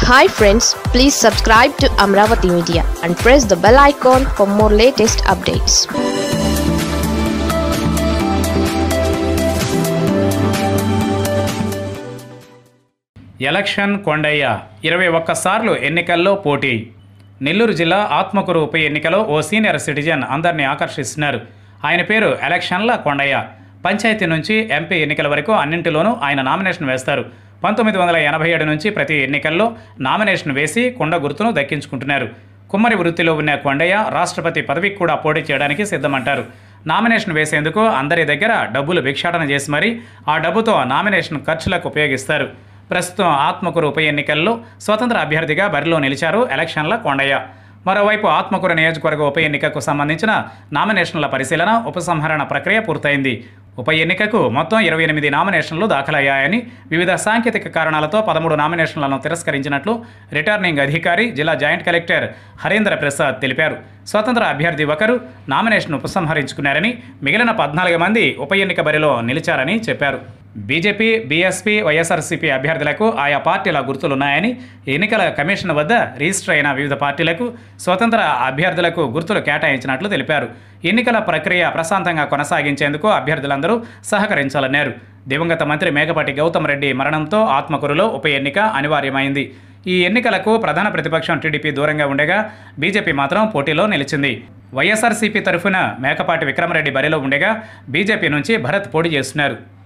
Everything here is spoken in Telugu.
hi friends please subscribe to Amaravati media and press the bell icon for more latest updates election Kondaiah ఇరవై ఒక్కసార్లు ఎన్నికల్లో పోటీ నెల్లూరు జిల్లా ఆత్మకూరు ఉప ఎన్నికలో ఓ సీనియర్ సిటిజన్ అందరినీ ఆకర్షిస్తున్నారు ఆయన పేరు ఎలక్షన్ల కొండయ్య పంచాయతీ నుంచి ఎంపీ ఎన్నికల వరకు అన్నింటిలోనూ ఆయన నామినేషన్ వేస్తారు పంతొమ్మిది వందల ఎనభై ఏడు నుంచి ప్రతి ఎన్నికల్లో నామినేషన్ వేసి కొండ గుర్తును దక్కించుకుంటున్నారు కుమ్మరి వృత్తిలో ఉన్న కొండయ్య రాష్ట్రపతి పదవికి కూడా పోటీ చేయడానికి సిద్ధమంటారు నామినేషన్ వేసేందుకు అందరి దగ్గర డబ్బులు భిక్షాటన చేసి మరీ ఆ డబ్బుతో నామినేషన్ ఖర్చులకు ఉపయోగిస్తారు ప్రస్తుతం ఆత్మకూరు ఉప ఎన్నికల్లో స్వతంత్ర అభ్యర్థిగా బరిలో నిలిచారు ఎలక్షన్ల కొండయ్య మరోవైపు ఆత్మకూరు నియోజకవర్గ ఉప ఎన్నికకు సంబంధించిన నామినేషన్ల పరిశీలన ఉపసంహరణ ప్రక్రియ పూర్తయింది ఉప ఎన్నికకు మొత్తం ఇరవై ఎనిమిది నామినేషన్లు దాఖలయ్యాయని వివిధ సాంకేతిక కారణాలతో పదమూడు నామినేషన్లను తిరస్కరించినట్లు రిటర్నింగ్ అధికారి జిల్లా జాయింట్ కలెక్టర్ హరీంద్ర ప్రసాద్ తెలిపారు స్వతంత్ర అభ్యర్థి ఒకరు నామినేషన్ ఉపసంహరించుకున్నారని మిగిలిన పద్నాలుగు మంది ఉప ఎన్నిక బరిలో నిలిచారని చెప్పారు బీజేపీ బీఎస్పీ వైఎస్ఆర్సీపీ అభ్యర్థులకు ఆయా పార్టీల గుర్తులున్నాయని ఎన్నికల కమిషన్ వద్ద రిజిస్టర్ అయిన వివిధ పార్టీలకు స్వతంత్ర అభ్యర్థులకు గుర్తులు కేటాయించినట్లు తెలిపారు ఎన్నికల ప్రక్రియ ప్రశాంతంగా కొనసాగించేందుకు అభ్యర్థులందరూ సహకరించాలన్నారు దివంగత మంత్రి మేకపాటి గౌతమ్ రెడ్డి మరణంతో ఆత్మకూరులో ఉప ఎన్నిక అనివార్యమైంది ఈ ఎన్నికలకు ప్రధాన ప్రతిపక్షం టీడీపీ దూరంగా ఉండగా బీజేపీ మాత్రం పోటీలో నిలిచింది వైఎస్ఆర్సీపీ తరఫున మేకపాటి విక్రమరెడ్డి బరిలో ఉండగా బీజేపీ నుంచి భరత్ పోటీ చేస్తున్నారు